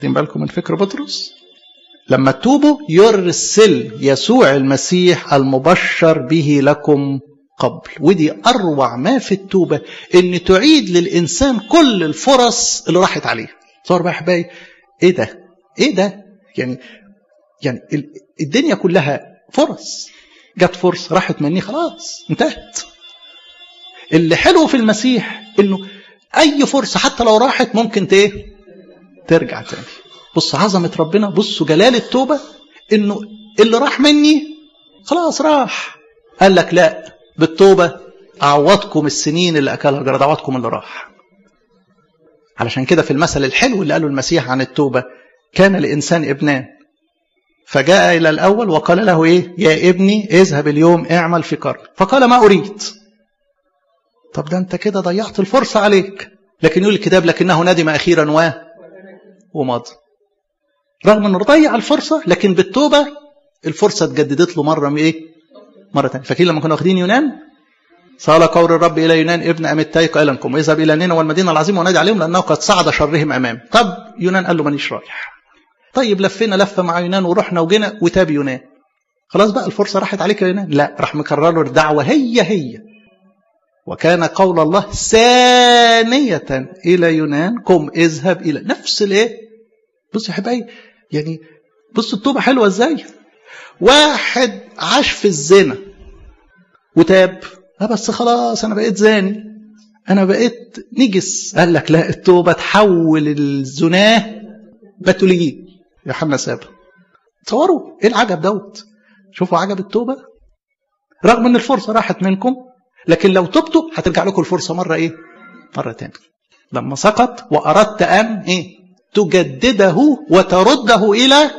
واخدين بالكم من فكر بطرس لما تتوبوا يرسل يسوع المسيح المبشر به لكم قبل ودي أروع ما في التوبة إن تعيد للإنسان كل الفرص اللي راحت عليه صار بقى أحبائي إيه ده إيه ده يعني يعني الدنيا كلها فرص جت فرصة راحت مني خلاص انتهت اللي حلو في المسيح انه اي فرصة حتى لو راحت ممكن ايه ترجع تاني بص عظمة ربنا بصوا جلال التوبة انه اللي راح مني خلاص راح قال لك لا بالتوبة اعوضكم السنين اللي اكلها الجراد اعوضكم اللي راح علشان كده في المثل الحلو اللي قاله المسيح عن التوبة كان الانسان ابنان فجاء إلى الأول وقال له إيه يا ابني اذهب اليوم اعمل في كرم فقال ما أريد طب ده أنت كده ضيعت الفرصة عليك لكن يقول الكتاب لكنه ندم أخيرا و ومضى رغم أنه ضيع الفرصة لكن بالتوبة الفرصة اتجددت له مرة إيه مرة ثانيه فاكرين لما كنا واخدين يونان صال قول الرب إلى يونان ابن أمتاي قائلا لكم اذهب إلى نينوى والمدينة العظيمة ونادي عليهم لأنه قد صعد شرهم أمام طب يونان قال له مانيش رايح طيب لفينا لفه مع يونان ورحنا وجينا وتاب يونان خلاص بقى الفرصه راحت عليك يا يونان لا راح مكرر له الدعوه هي هي وكان قول الله ثانية إلى يونان قم اذهب إلى نفس الإيه؟ بص يا حبايبي يعني بص التوبة حلوة إزاي؟ واحد عاش في الزنا وتاب لا بس خلاص أنا بقيت زاني أنا بقيت نجس قال لك لا التوبة تحول الزناه بتوليه يوحنا سابه تصوروا ايه العجب دوت شوفوا عجب التوبه رغم ان الفرصه راحت منكم لكن لو تبتوا هترجع لكم الفرصه مره ايه مره تاني لما سقط واردت ان ايه تجدده وترده الى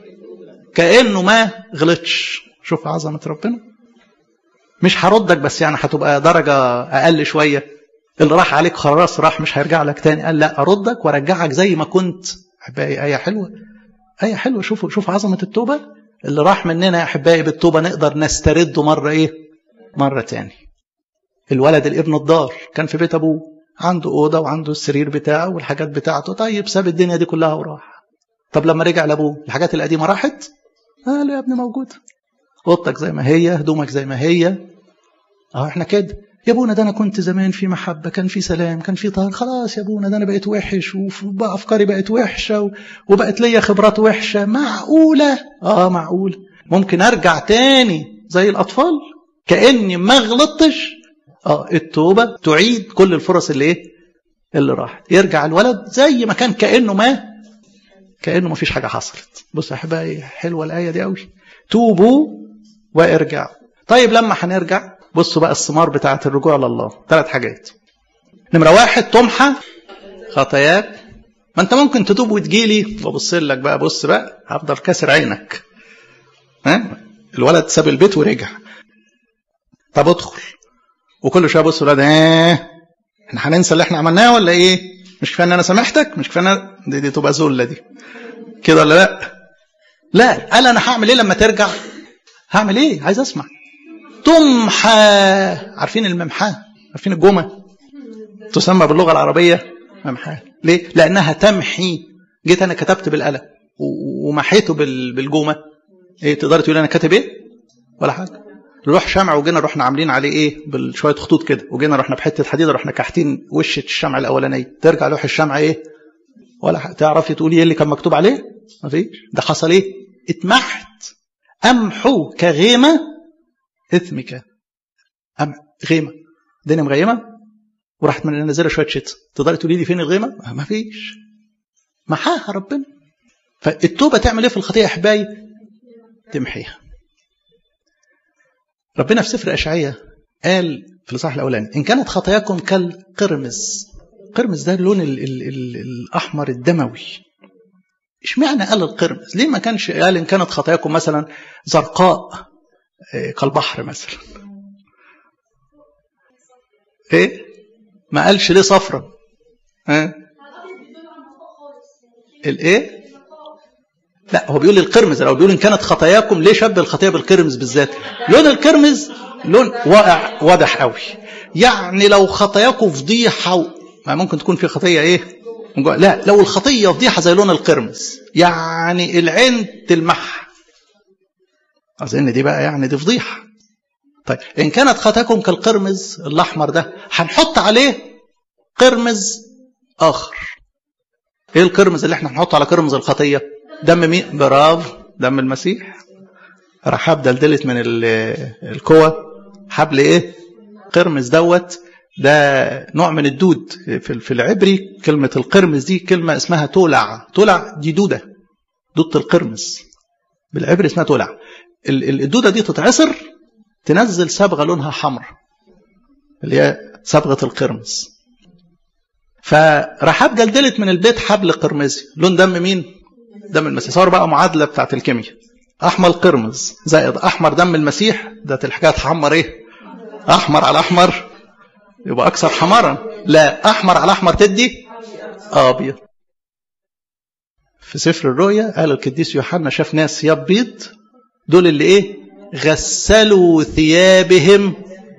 كانه ما غلطش شوف عظمه ربنا مش هردك بس يعني هتبقى درجه اقل شويه اللي راح عليك خلاص راح مش هيرجع لك تاني قال لا اردك وارجعك زي ما كنت احبائي ايه حلوه ايه حلوه شوفوا شوف عظمه التوبه اللي راح مننا يا احبائي بالتوبه نقدر نسترده مره ايه مره تاني الولد الابن الدار كان في بيت ابوه عنده اوضه وعنده السرير بتاعه والحاجات بتاعته طيب ساب الدنيا دي كلها وراح طب لما رجع لابوه الحاجات القديمه راحت قال يا ابني موجوده اوضتك زي ما هي هدومك زي ما هي اه احنا كده يا ابونا ده انا كنت زمان في محبه كان في سلام كان في طهر خلاص يا ابونا ده انا بقيت وحش وبقى افكاري بقت وحشه وبقت ليا خبرات وحشه معقوله اه معقوله ممكن ارجع تاني زي الاطفال كاني ما غلطتش اه التوبه تعيد كل الفرص اللي ايه اللي راحت يرجع الولد زي ما كان كانه ما كانه ما فيش حاجه حصلت بص يا احبائي حلوه الايه دي قوي توبوا وارجعوا طيب لما هنرجع بصوا بقى الثمار بتاعة الرجوع لله ثلاث حاجات نمرة واحد تمحى خطاياك ما انت ممكن تتوب وتجيلي وابص لك بقى بص بقى هفضل كاسر عينك ها الولد ساب البيت ورجع طب ادخل وكل شويه بص الولد ايه احنا هننسى اللي احنا عملناه ولا ايه مش كفايه ان انا سامحتك مش كفايه ان دي, دي تبقى ذله دي كده ولا لا لا قال انا هعمل ايه لما ترجع هعمل ايه عايز اسمع تمحى عارفين الممحاه عارفين الجمى تسمى باللغه العربيه ممحاه ليه لانها تمحي جيت انا كتبت بالقلم ومحيته بالجمى ايه تقدر تقول انا كاتب ايه ولا حاجه نروح شمع وجينا رحنا عاملين عليه ايه بشويه خطوط كده وجينا رحنا بحته حديده رحنا كاحتين وشه الشمع الاولانيه ترجع لوح الشمع ايه ولا حاجة. تعرفي تقولي ايه اللي كان مكتوب عليه مفيش ده حصل ايه اتمحت امحو كغيمه اثمك أم غيمه الدنيا مغيمه وراحت من نازله شويه شتاء تقدري تقولي لي فين الغيمه ما فيش محاها ربنا فالتوبه تعمل ايه في الخطيئه يا احبائي تمحيها ربنا في سفر اشعياء قال في الاصحاح الاولاني ان كانت خطاياكم كالقرمز القرمز ده اللون ال ال ال الاحمر الدموي اشمعنى قال القرمز ليه ما كانش قال ان كانت خطاياكم مثلا زرقاء كالبحر مثلا ايه ما قالش ليه صفرة ها الايه لا هو بيقول القرمز لو بيقول ان كانت خطاياكم ليه شبه الخطيه بالقرمز بالذات لون القرمز لون واقع واضح قوي يعني لو خطاياكم فضيحه و... ما ممكن تكون في خطيه ايه من جوه لا لو الخطيه فضيحه زي لون القرمز يعني العين تلمح اظن دي بقى يعني دي فضيحه طيب ان كانت خطاكم كالقرمز الاحمر ده هنحط عليه قرمز اخر ايه القرمز اللي احنا هنحطه على قرمز الخطيه دم مين برافو دم المسيح رحاب دلدلت من الكوى حبل ايه قرمز دوت ده نوع من الدود في العبري كلمة القرمز دي كلمة اسمها تولع تولع دي دودة دودة القرمز بالعبري اسمها تولع الدودة دي تتعصر تنزل صبغة لونها حمر اللي هي صبغة القرمز فرحاب دلدلت من البيت حبل قرمزي لون دم مين دم المسيح صار بقى معادلة بتاعت الكيمياء احمر قرمز زائد احمر دم المسيح ده الحكايه تحمر ايه احمر على احمر يبقى اكثر حمارا لا احمر على احمر تدي ابيض في سفر الرؤيا قال القديس يوحنا شاف ناس ثياب بيض دول اللي ايه غسلوا ثيابهم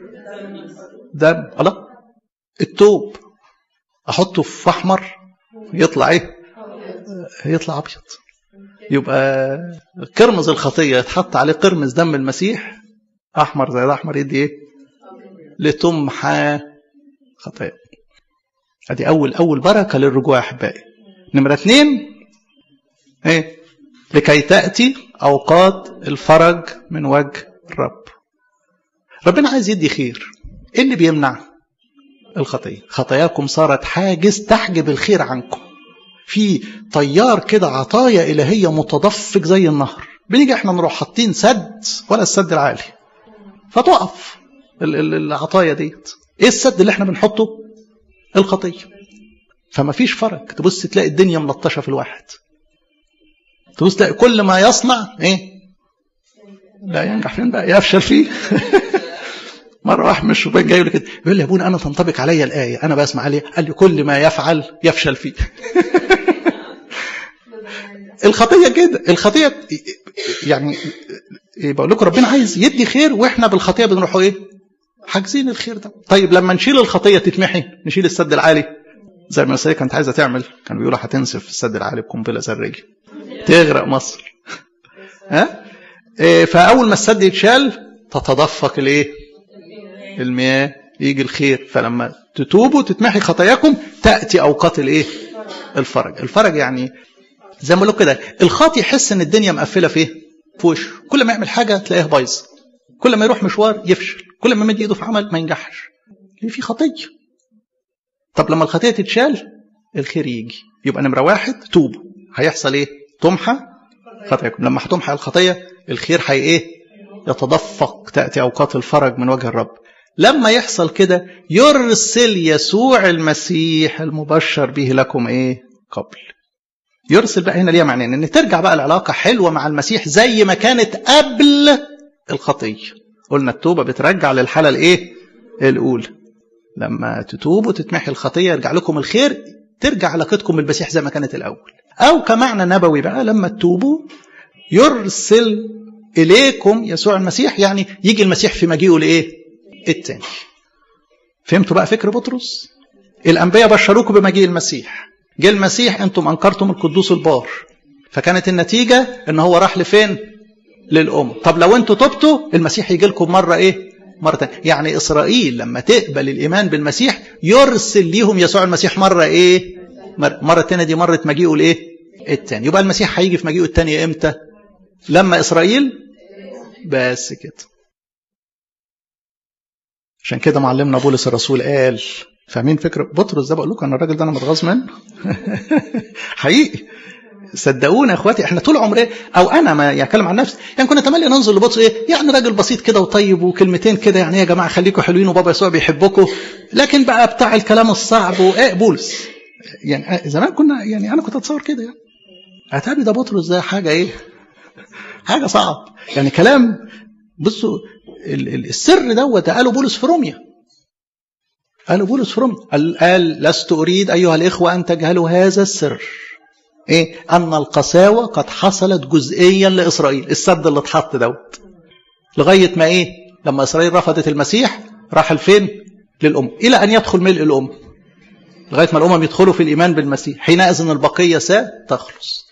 دم الله التوب احطه في احمر يطلع ايه يطلع ابيض يبقى قرمز الخطيه يتحط عليه قرمز دم المسيح احمر زي الاحمر يدي ايه لتمحى خطايا ادي اول اول بركه للرجوع يا احبائي نمره اثنين ايه لكي تاتي اوقات الفرج من وجه الرب ربنا عايز يدي خير ايه اللي بيمنع الخطيه خطاياكم صارت حاجز تحجب الخير عنكم في طيار كده عطايا الهيه متدفق زي النهر بنيجي احنا نروح حاطين سد ولا السد العالي فتقف العطايا ديت ايه السد اللي احنا بنحطه الخطيه فما فيش فرق تبص تلاقي الدنيا ملطشه في الواحد تبص تلاقي كل ما يصنع ايه لا ينجح فين بقى يفشل فيه مره واحد من الشبان جاي لي كده بيقول لي يا ابونا انا تنطبق عليا الايه انا بسمع عليه قال لي كل ما يفعل يفشل فيه الخطيه كده الخطيه يعني بقول لكم ربنا عايز يدي خير واحنا بالخطيه بنروح ايه حاجزين الخير ده طيب لما نشيل الخطيه تتمحي نشيل السد العالي زي ما السيدة كانت عايزه تعمل كانوا بيقولوا هتنسف السد العالي بقنبله ذريه تغرق مصر ها إيه فاول ما السد يتشال تتدفق الايه المياه يجي الخير فلما تتوبوا تتمحي خطاياكم تاتي اوقات الايه الفرج الفرج يعني زي ما بقول كده الخاطي يحس ان الدنيا مقفله في ايه في وشه كل ما يعمل حاجه تلاقيها بايظه كل ما يروح مشوار يفشل كل ما يمد ايده في عمل ما ينجحش ليه في خطيه طب لما الخطيه تتشال الخير يجي يبقى نمره واحد توبوا هيحصل ايه تمحى خطاياكم لما هتمحى الخطيه الخير هي ايه يتدفق تاتي اوقات الفرج من وجه الرب لما يحصل كده يرسل يسوع المسيح المبشر به لكم ايه قبل يرسل بقى هنا ليها معنيين ان ترجع بقى العلاقه حلوه مع المسيح زي ما كانت قبل الخطيه قلنا التوبه بترجع للحاله الايه الاولى لما تتوبوا تتمحي الخطيه يرجع لكم الخير ترجع علاقتكم بالمسيح زي ما كانت الاول او كمعنى نبوي بقى لما تتوبوا يرسل اليكم يسوع المسيح يعني يجي المسيح في مجيئه لايه التاني فهمتوا بقى فكر بطرس الانبياء بشروكم بمجيء المسيح جه المسيح انتم انكرتم القدوس البار فكانت النتيجه ان هو راح لفين للام طب لو انتوا تبتوا المسيح يجي لكم مره ايه مره تانية. يعني اسرائيل لما تقبل الايمان بالمسيح يرسل ليهم يسوع المسيح مره ايه مره, مرة تانية دي مره مجيئه الايه التاني يبقى المسيح هيجي في مجيئه التاني امتى لما اسرائيل بس كده عشان كده معلمنا بولس الرسول قال فاهمين فكره بطرس ده بقول لكم انا الراجل ده انا متغاظ منه حقيقي صدقونا يا اخواتي احنا طول عمري او انا ما يعني اتكلم عن نفسي يعني كنا تملي ننظر لبطرس ايه يعني راجل بسيط كده وطيب وكلمتين كده يعني يا جماعه خليكم حلوين وبابا يسوع بيحبكم لكن بقى بتاع الكلام الصعب وايه بولس يعني زمان كنا يعني انا كنت اتصور كده يعني اتابي ده بطرس ده حاجه ايه حاجه صعب يعني كلام بصوا السر دوت قاله بولس في روميا قاله بولس في روميا قال, قال لست اريد ايها الاخوه ان تجهلوا هذا السر ايه ان القساوه قد حصلت جزئيا لاسرائيل السد اللي اتحط دوت لغايه ما ايه لما اسرائيل رفضت المسيح راح لفين للام الى ان يدخل ملء الام لغاية ما الأمم يدخلوا في الإيمان بالمسيح حينئذ البقية ستخلص